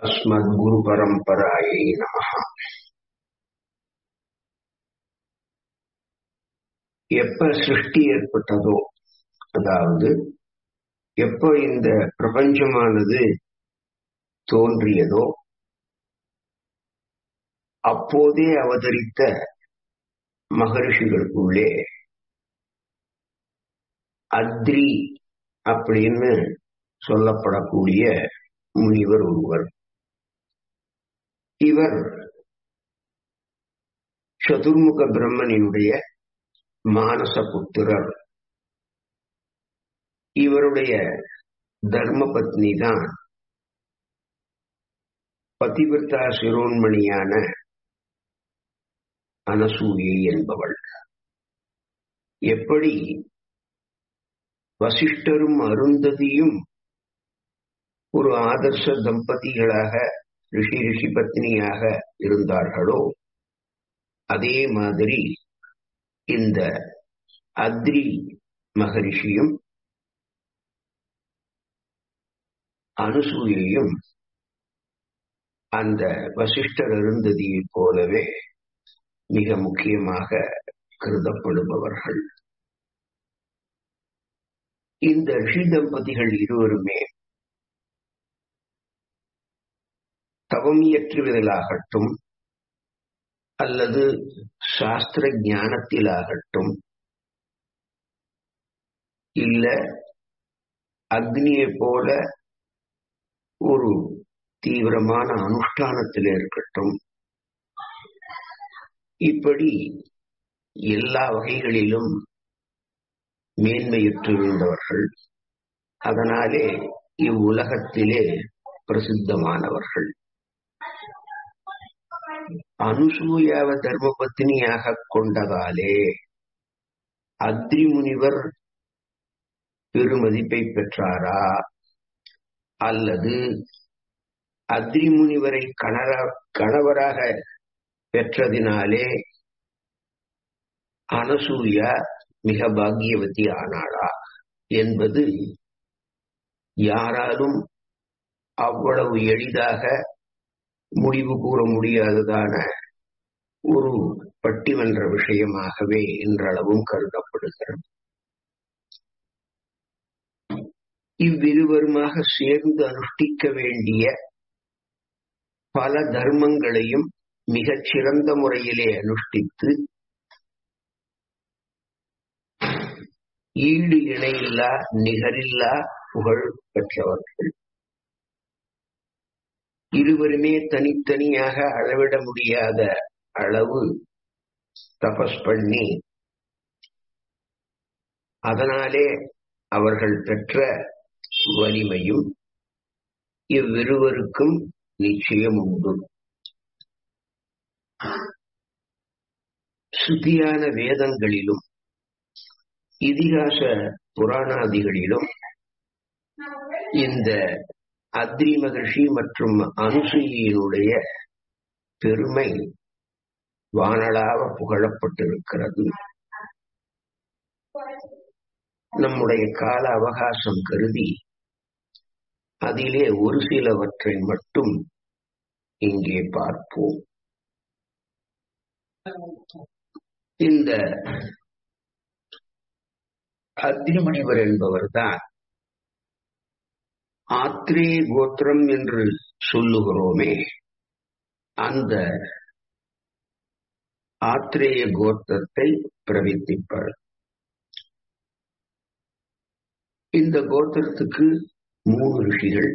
अस्मद्गुरुपरम्परायै नमः எப்ப சிருஷ்டி ஏற்பட்டதோ அதாவது எப்ப இந்த பிரபஞ்சமானது தோன்றியதோ அப்போதே அவதரித்த மகரிஷிகளுக்குள்ளே அத்ரி அப்படின்னு சொல்லப்படக்கூடிய முனிவர் ஒருவர் இவர் சதுர்முக பிரம்மனினுடைய மானச புத்திரர் இவருடைய தர்ம பத்னி தான் பதிவிரதா சிரோன்மணியான அனசூயை என்பவள் எப்படி வசிஷ்டரும் அருந்ததியும் ஒரு ஆதர்ச தம்பதிகளாக ரிஷி ரிஷி பத்னியாக இருந்தார்களோ அதே மாதிரி இந்த அத்ரி மகரிஷியும் அனுசூயையும் அந்த வசிஷ்டர் அருந்ததியைப் போலவே மிக முக்கியமாக கருதப்படுபவர்கள் இந்த ரிஷி தம்பதிகள் இருவருமே தவம் இயற்றுவதிலாகட்டும் அல்லது சாஸ்திர ஞானத்திலாகட்டும் இல்ல அக்னியை போல ஒரு தீவிரமான அனுஷ்டானத்தில் இருக்கட்டும் இப்படி எல்லா வகைகளிலும் மேன்மையுற்றிருந்தவர்கள் அதனாலே இவ்வுலகத்திலே பிரசித்தமானவர்கள் அனுசூயாவ தர்ம பத்தினியாக கொண்டதாலே அத்ரி முனிவர் பெருமதிப்பை பெற்றாரா அல்லது அத்ரி முனிவரை கணர கணவராக பெற்றதினாலே அனசூயா மிக பாக்கியவதி ஆனாளா என்பது யாராலும் அவ்வளவு எளிதாக முடிவு கூற முடியாததான ஒரு பட்டிமன்ற விஷயமாகவே இன்றளவும் கருதப்படுகிறது இவ்விருவருமாக சேர்ந்து அனுஷ்டிக்க வேண்டிய பல தர்மங்களையும் மிகச் சிறந்த முறையிலே அனுஷ்டித்து ஈடு இணையில்லா நிகரில்லா புகழ் பெற்றவர்கள் இருவருமே தனித்தனியாக அளவிட முடியாத அளவு தபஸ் பண்ணி அதனாலே அவர்கள் பெற்ற வலிமையும் இவ்விருவருக்கும் நிச்சயம் உண்டு சுத்தியான வேதங்களிலும் இதிகாச புராணாதிகளிலும் இந்த அத்ரி மகர்ஷி மற்றும் அனுசூயினுடைய பெருமை வானளாக புகழப்பட்டிருக்கிறது நம்முடைய கால அவகாசம் கருதி அதிலே ஒரு சிலவற்றை மட்டும் இங்கே பார்ப்போம் இந்த அக்னிமணிவர் என்பவர்தான் ஆத்ரே கோத்திரம் என்று சொல்லுகிறோமே அந்த ஆத்ரேய கோத்திரத்தை பிரவித்திப்பார் இந்த கோத்திரத்துக்கு மூணு ரிஷிகள்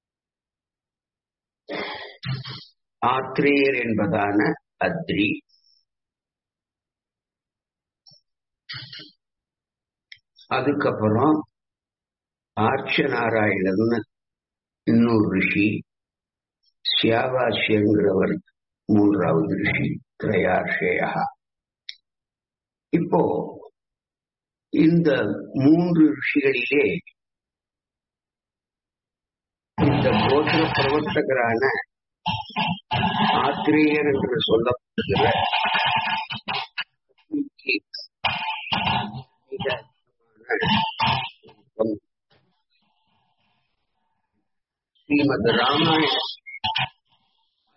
ஆத்ரேயர் என்பதான அத்ரி அதுக்கப்புறம் ஆர்ச்ச நாராயணன் இன்னொரு ரிஷி சியாவாசியங்கிறவர் மூன்றாவது ரிஷி திரையார்ஷேயா இப்போ இந்த மூன்று ரிஷிகளிலே இந்த கோத்திர பிரவர்த்தகரான ஆத்திரேயர் என்று சொல்லப்படுகிற மிக ஸ்ரீமத் ராமாயண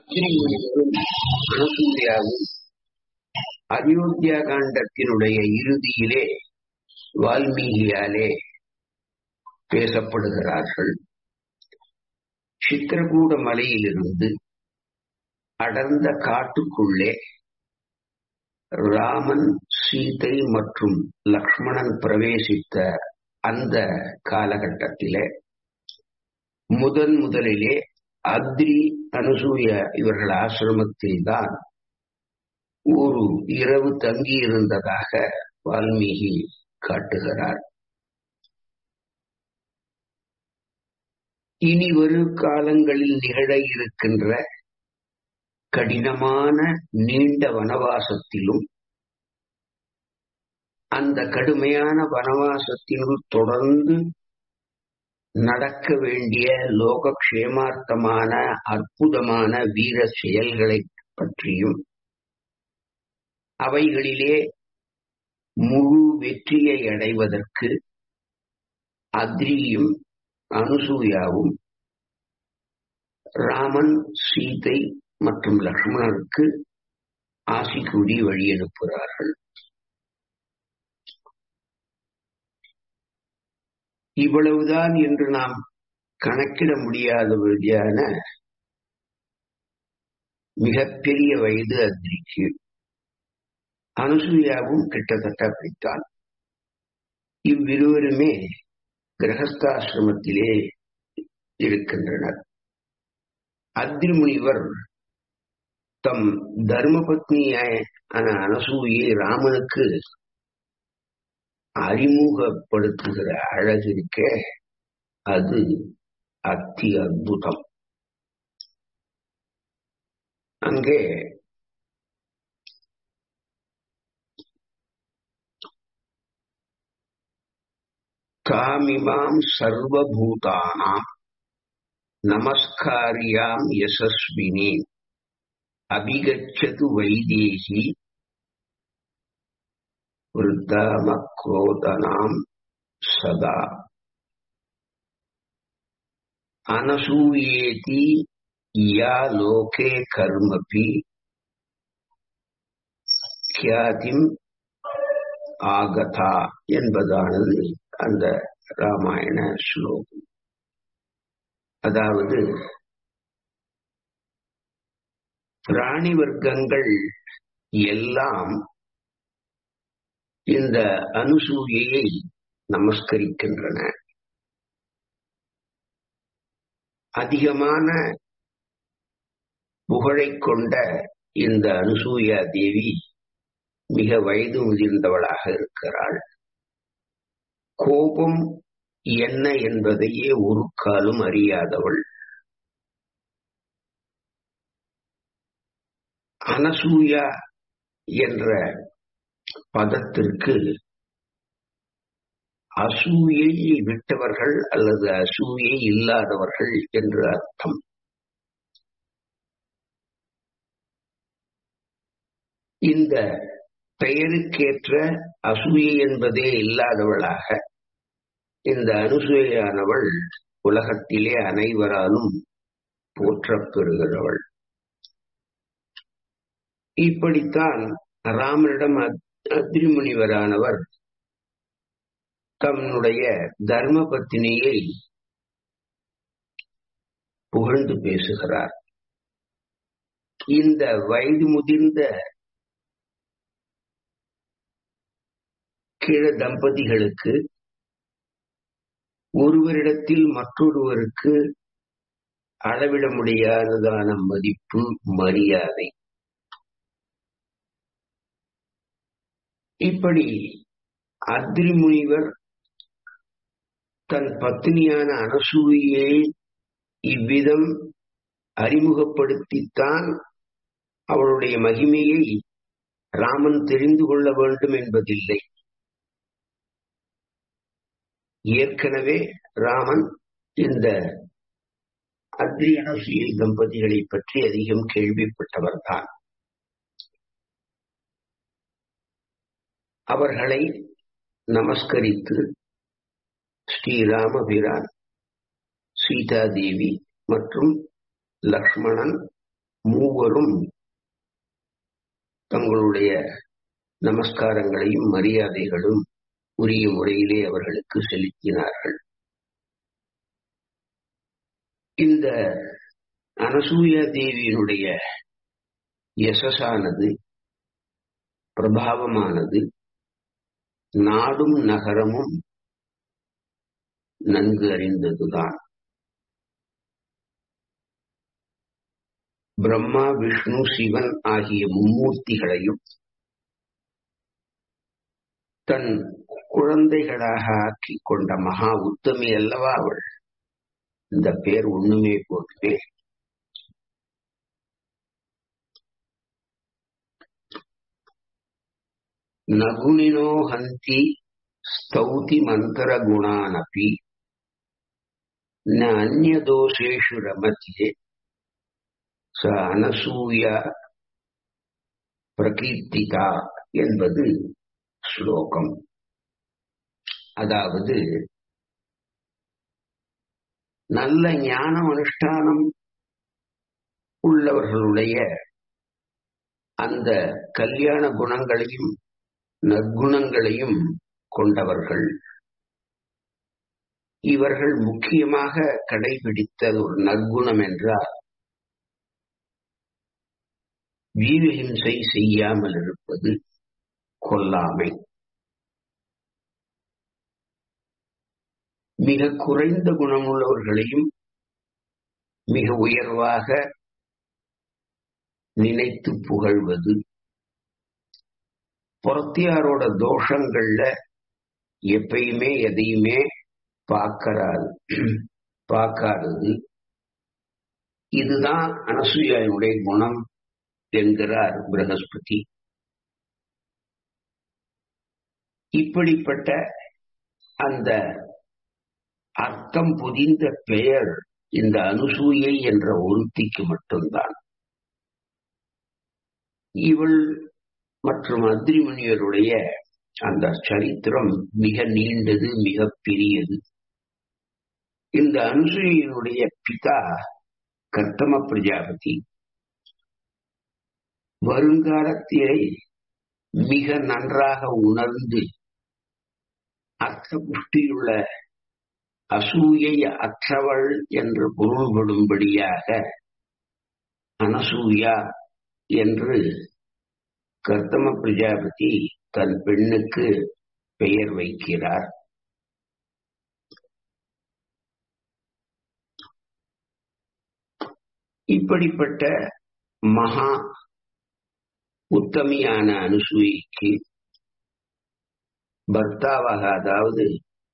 திருமுனிவரும் அனசூயாவும் அயோத்தியா காண்டத்தினுடைய இறுதியிலே வால்மீகியாலே பேசப்படுகிறார்கள் சித்திரகூட மலையிலிருந்து அடர்ந்த காட்டுக்குள்ளே ராமன் சீதை மற்றும் லக்ஷ்மணன் பிரவேசித்த அந்த காலகட்டத்திலே முதன் முதலிலே அத்ரி அனுசூய இவர்கள் ஆசிரமத்தில்தான் ஒரு இரவு தங்கியிருந்ததாக வால்மீகி காட்டுகிறார் இனி வரும் காலங்களில் நிகழ இருக்கின்ற கடினமான நீண்ட வனவாசத்திலும் அந்த கடுமையான வனவாசத்தினுள் தொடர்ந்து நடக்க வேண்டிய லோகக்ஷேமார்த்தமான அற்புதமான வீர செயல்களை பற்றியும் அவைகளிலே முழு வெற்றியை அடைவதற்கு அத்ரியும் அனுசூயாவும் ராமன் சீதை மற்றும் லக்ஷ்மணருக்கு ஆசி கூறி வழி அனுப்புகிறார்கள் இவ்வளவுதான் என்று நாம் கணக்கிட முடியாதபடியான மிகப்பெரிய வயது அத்ரிக்கு அனுசூயாவும் கிட்டத்தட்ட அப்படித்தான் இவ்விருவருமே கிரகஸ்தாசிரமத்திலே இருக்கின்றனர் அத்ரி முனிவர் தம் தர்மபத்னியான அனசூயை ராமனுக்கு அறிமுகப்படுத்துகிற அழகு இருக்க அது அத்தி அற்புதம் அங்கே காமிமாம் சர்வபூதானாம் நமஸ்காரியாம் யசஸ்வினி அபிகச்சது வைதேகி वृद्धामक्रोधनाम् सदा अनसूयेति या लोके कर्मपि கியாதிம் ஆகதா என்பதானது அந்த ராமாயண ஸ்லோகம் அதாவது பிராணி வர்க்கங்கள் எல்லாம் இந்த அனுசூயை நமஸ்கரிக்கின்றன அதிகமான புகழை கொண்ட இந்த அனுசூயா தேவி மிக வயது முதிர்ந்தவளாக இருக்கிறாள் கோபம் என்ன என்பதையே ஒரு காலும் அறியாதவள் அனசூயா என்ற பதத்திற்கு அசூயை விட்டவர்கள் அல்லது அசூயை இல்லாதவர்கள் என்று அர்த்தம் இந்த பெயருக்கேற்ற அசூயை என்பதே இல்லாதவளாக இந்த அனுசூயானவள் உலகத்திலே அனைவராலும் போற்றப் பெறுகிறவள் இப்படித்தான் ராமனிடம் அத்ரி முனிவரானவர் தன்னுடைய தர்ம பத்தினியை புகழ்ந்து பேசுகிறார் இந்த வயது முதிர்ந்த கிழ தம்பதிகளுக்கு ஒருவரிடத்தில் மற்றொருவருக்கு அளவிட முடியாததான மதிப்பு மரியாதை இப்படி அத்ரி முனிவர் தன் பத்னியான அனசூயை இவ்விதம் அறிமுகப்படுத்தித்தான் அவளுடைய மகிமையை ராமன் தெரிந்து கொள்ள வேண்டும் என்பதில்லை ஏற்கனவே ராமன் இந்த அத்ரி அனசூயை தம்பதிகளை பற்றி அதிகம் கேள்விப்பட்டவர்தான் அவர்களை நமஸ்கரித்து ஸ்ரீராமபிரான் சீதாதேவி மற்றும் லக்ஷ்மணன் மூவரும் தங்களுடைய நமஸ்காரங்களையும் மரியாதைகளும் உரிய முறையிலே அவர்களுக்கு செலுத்தினார்கள் இந்த அனசூயா தேவியினுடைய யசஸானது பிரபாவமானது நாடும் நகரமும் நன்கு அறிந்ததுதான் பிரம்மா விஷ்ணு சிவன் ஆகிய மும்மூர்த்திகளையும் தன் குழந்தைகளாக ஆக்கி கொண்ட மகா உத்தமி அல்லவா அவள் இந்த பேர் ஒண்ணுமே போதுமே நகுணினோ ஹந்தி ஸ்தௌதி மந்திர குணானபி ந அந்நிய தோஷேஷு ரமத்தியே ச அனசூயா பிரகீர்த்திதா என்பது ஸ்லோகம் அதாவது நல்ல ஞான அனுஷ்டானம் உள்ளவர்களுடைய அந்த கல்யாண குணங்களையும் நற்குணங்களையும் கொண்டவர்கள் இவர்கள் முக்கியமாக கடைபிடித்த ஒரு நற்குணம் என்றால் வீரஹிம்சை செய்யாமல் இருப்பது கொல்லாமை மிக குறைந்த குணமுள்ளவர்களையும் மிக உயர்வாக நினைத்து புகழ்வது புறத்தியாரோட தோஷங்கள்ல எப்பயுமே எதையுமே பார்க்கறாது பார்க்காதது இதுதான் அனசூயாவுடைய குணம் என்கிறார் பிரகஸ்பதி இப்படிப்பட்ட அந்த அர்த்தம் புதிந்த பெயர் இந்த அனுசூயை என்ற ஒருத்திக்கு மட்டும்தான் இவள் மற்றும் அத்ரிமுனியருடைய அந்த சரித்திரம் மிக நீண்டது மிக பெரியது இந்த அனுசூயினுடைய பிதா கர்த்தம பிரஜாபதி வருங்காலத்திலே மிக நன்றாக உணர்ந்து அர்த்த புஷ்டியுள்ள அசூயை அற்றவள் என்று பொருள்படும்படியாக அனசூயா என்று கர்த்தம பிரஜாபதி தன் பெண்ணுக்கு பெயர் வைக்கிறார் இப்படிப்பட்ட மகா உத்தமியான அனுசூயிக்கு பர்த்தாவாக அதாவது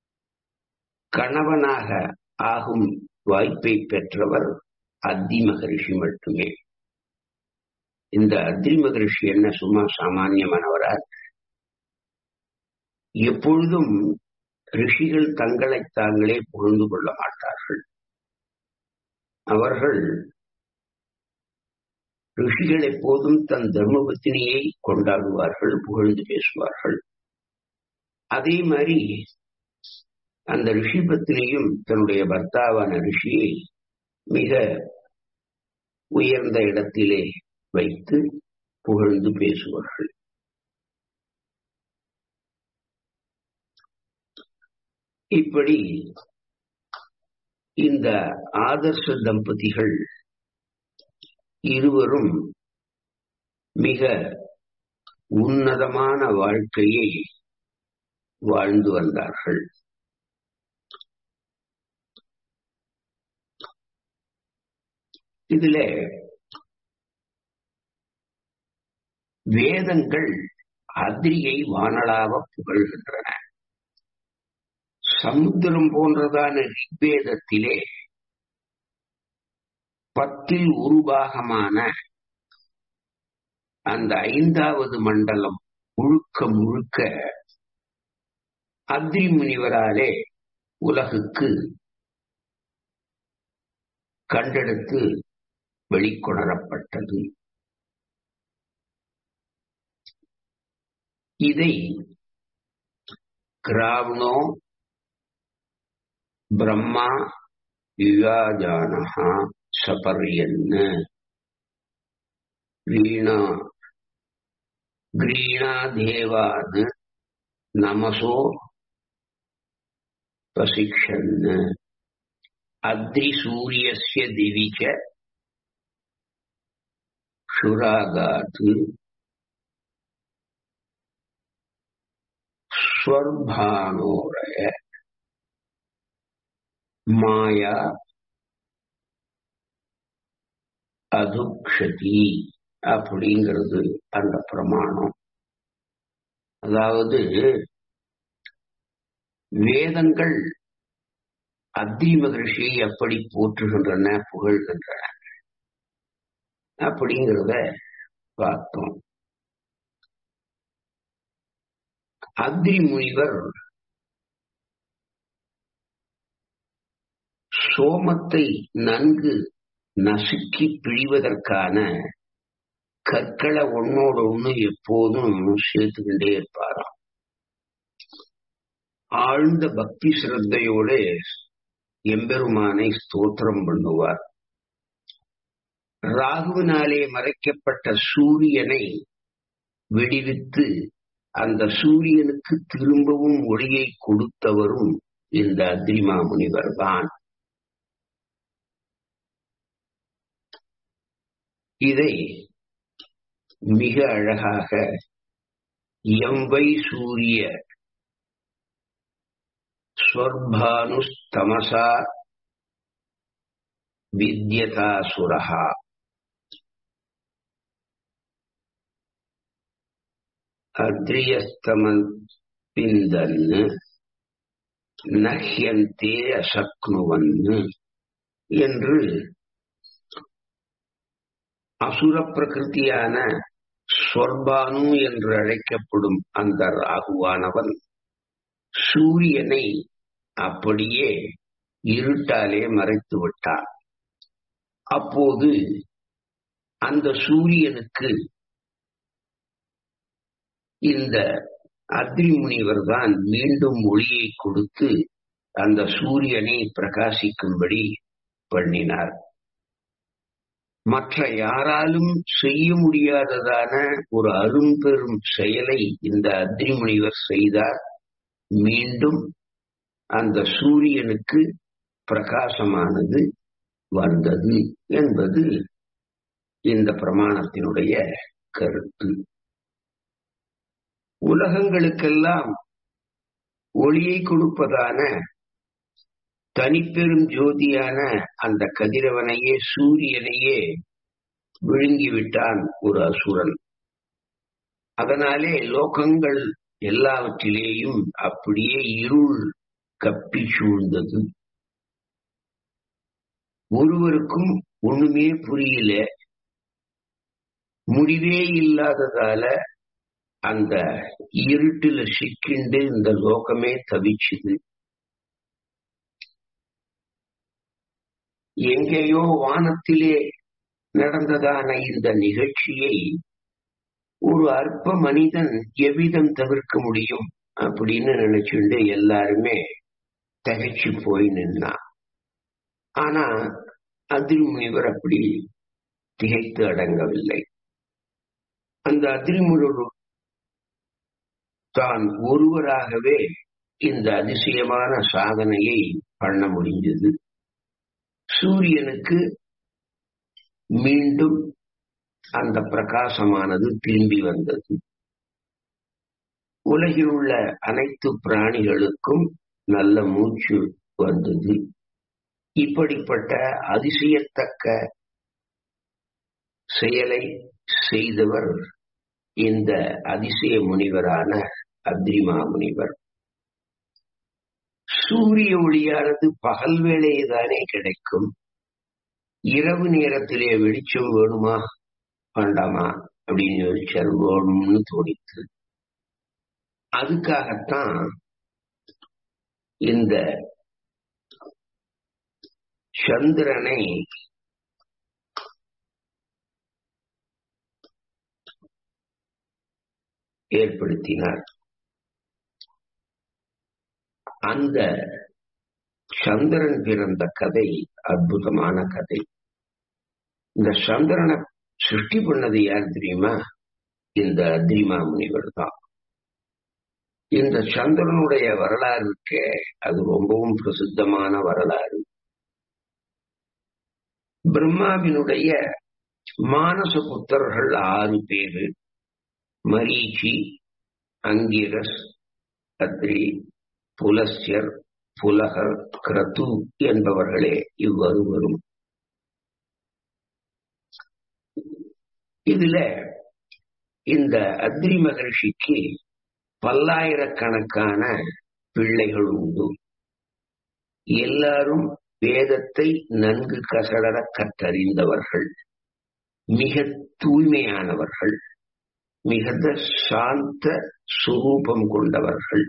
கணவனாக ஆகும் வாய்ப்பை பெற்றவர் அத்தி மகரிஷி மட்டுமே இந்த அத்ரி மகரிஷி என்ன சும்மா சாமானியமானவரா எப்பொழுதும் ரிஷிகள் தங்களை தாங்களே புகழ்ந்து கொள்ள மாட்டார்கள் அவர்கள் ரிஷிகள் எப்போதும் தன் தர்மபத்தினியை கொண்டாடுவார்கள் புகழ்ந்து பேசுவார்கள் அதே மாதிரி அந்த ரிஷி பத்னியும் தன்னுடைய பர்த்தாவான ரிஷியை மிக உயர்ந்த இடத்திலே வைத்து புகழ்ந்து பேசுவார்கள் இப்படி இந்த ஆதர்ச தம்பதிகள் இருவரும் மிக உன்னதமான வாழ்க்கையை வாழ்ந்து வந்தார்கள் இதுல வேதங்கள் அதிரியை வானளாவ புகழ்கின்றன சமுத்திரம் போன்றதான ரிக்வேதத்திலே பத்தில் ஒரு பாகமான அந்த ஐந்தாவது மண்டலம் முழுக்க முழுக்க அத்ரி முனிவராலே உலகுக்கு கண்டெடுத்து வெளிக்கொணரப்பட்டது இதை கிராவணோ பிரம்மா யுயாஜானஹா சபரியன்னு கிரீணா கிரீணாதேவான் நமசோ பிரசிக்ஷன் அத்ரிசூரியஸ்ய திவிச்ச ஷுராகாத் ஸ்வர்பானோரய மாயா அதுக்ஷதி அப்படிங்கிறது அந்த பிரமாணம் அதாவது வேதங்கள் அத்ரி மகர்ஷியை எப்படி போற்றுகின்றன புகழ்கின்றன அப்படிங்கிறத பார்த்தோம் அத்ரி முனிவர் சோமத்தை நன்கு நசுக்கி பிழிவதற்கான கற்களை ஒன்னோட ஒண்ணு எப்போதும் சேர்த்துக்கிட்டே இருப்பாராம் ஆழ்ந்த பக்தி சிரத்தையோடு எம்பெருமானை ஸ்தோத்திரம் பண்ணுவார் ராகுவினாலே மறைக்கப்பட்ட சூரியனை விடுவித்து அந்த சூரியனுக்கு திரும்பவும் ஒளியை கொடுத்தவரும் இந்த அத்ரிமா முனிவர் தான் இதை மிக அழகாக எம்பை சூரிய ஸ்வர்பானுஸ்தமசா வித்யதாசுரஹா அத்ரியஸ்தமன் பிந்தன் நஹ்யந்தே அசக்னுவன் என்று அசுர பிரகிருதியான ஸ்வர்பானு என்று அழைக்கப்படும் அந்த ராகுவானவன் சூரியனை அப்படியே இருட்டாலே மறைத்து விட்டான் அப்போது அந்த சூரியனுக்கு இந்த அத்ரி முனிவர் தான் மீண்டும் ஒளியை கொடுத்து அந்த சூரியனை பிரகாசிக்கும்படி பண்ணினார் மற்ற யாராலும் செய்ய முடியாததான ஒரு அரும்பெரும் செயலை இந்த அத்ரி முனிவர் செய்தார் மீண்டும் அந்த சூரியனுக்கு பிரகாசமானது வந்தது என்பது இந்த பிரமாணத்தினுடைய கருத்து உலகங்களுக்கெல்லாம் ஒளியை கொடுப்பதான தனிப்பெரும் ஜோதியான அந்த கதிரவனையே சூரியனையே விழுங்கிவிட்டான் ஒரு அசுரன் அதனாலே லோகங்கள் எல்லாவற்றிலேயும் அப்படியே இருள் கப்பி சூழ்ந்தது ஒருவருக்கும் ஒண்ணுமே புரியல முடிவே இல்லாததால அந்த இருட்டுல சிக்கிண்டு இந்த லோகமே தவிச்சுது எங்கேயோ வானத்திலே நடந்ததான இந்த நிகழ்ச்சியை ஒரு அற்ப மனிதன் எவ்விதம் தவிர்க்க முடியும் அப்படின்னு நினைச்சுண்டு எல்லாருமே தகைச்சு போய் நின்னான் ஆனா அதிர்முனிவர் அப்படி திகைத்து அடங்கவில்லை அந்த அதிர்முனிவர் தான் ஒருவராகவே இந்த அதிசயமான சாதனையை பண்ண முடிஞ்சது சூரியனுக்கு மீண்டும் அந்த பிரகாசமானது திரும்பி வந்தது உலகில் உள்ள அனைத்து பிராணிகளுக்கும் நல்ல மூச்சு வந்தது இப்படிப்பட்ட அதிசயத்தக்க செயலை செய்தவர் இந்த அதிசய முனிவரான அத்ரிமா முனிவர் சூரிய ஒளியானது பகல் வேளையேதானே கிடைக்கும் இரவு நேரத்திலே வெளிச்சம் வேணுமா வேண்டாமா அப்படின்னு யோசிச்சார் வேணும்னு தோணித்து அதுக்காகத்தான் இந்த சந்திரனை ஏற்படுத்தினார் அந்த சந்திரன் பிறந்த கதை அற்புதமான கதை இந்த சந்திரனை சிருஷ்டி பண்ணது யார் தெரியுமா இந்த அத்ரிமா முனிவர் தான் இந்த சந்திரனுடைய வரலாறு இருக்கே அது ரொம்பவும் பிரசித்தமான வரலாறு பிரம்மாவினுடைய மானச புத்தர்கள் ஆறு பேரு மரீச்சி அங்கிரஸ் அத்ரி புலஸ்யர் புலகர் கிரது என்பவர்களே இவ்வருவரும் இதுல இந்த அத்ரி மகர்ஷிக்கு பல்லாயிரக்கணக்கான பிள்ளைகள் உண்டு எல்லாரும் வேதத்தை நன்கு கசடர கற்றறிந்தவர்கள் மிக தூய்மையானவர்கள் மிகுந்த சாந்த சுரூபம் கொண்டவர்கள்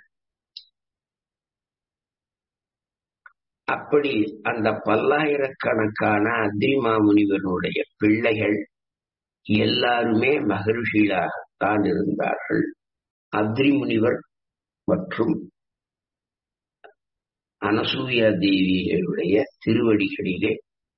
அப்படி அந்த பல்லாயிரக்கணக்கான அத்ரிமா முனிவனுடைய பிள்ளைகள் எல்லாருமே மகர்ஷிகளாகத்தான் இருந்தார்கள் அத்ரி முனிவர் மற்றும் அனசூயா தேவியுடைய திருவடிகளிலே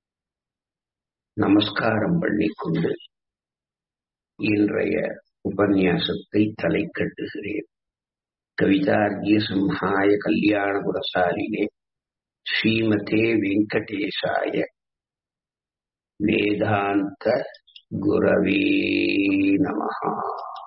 நமஸ்காரம் பண்ணிக்கொண்டு இன்றைய உபன்யாசத்தை தலை கட்டுகிறேன் கவிதார்கிய சிம்ஹாய கல்யாண குரசாலினே ஸ்ரீமதே வெங்கடேசாய வேதாந்த குரவே நமஹா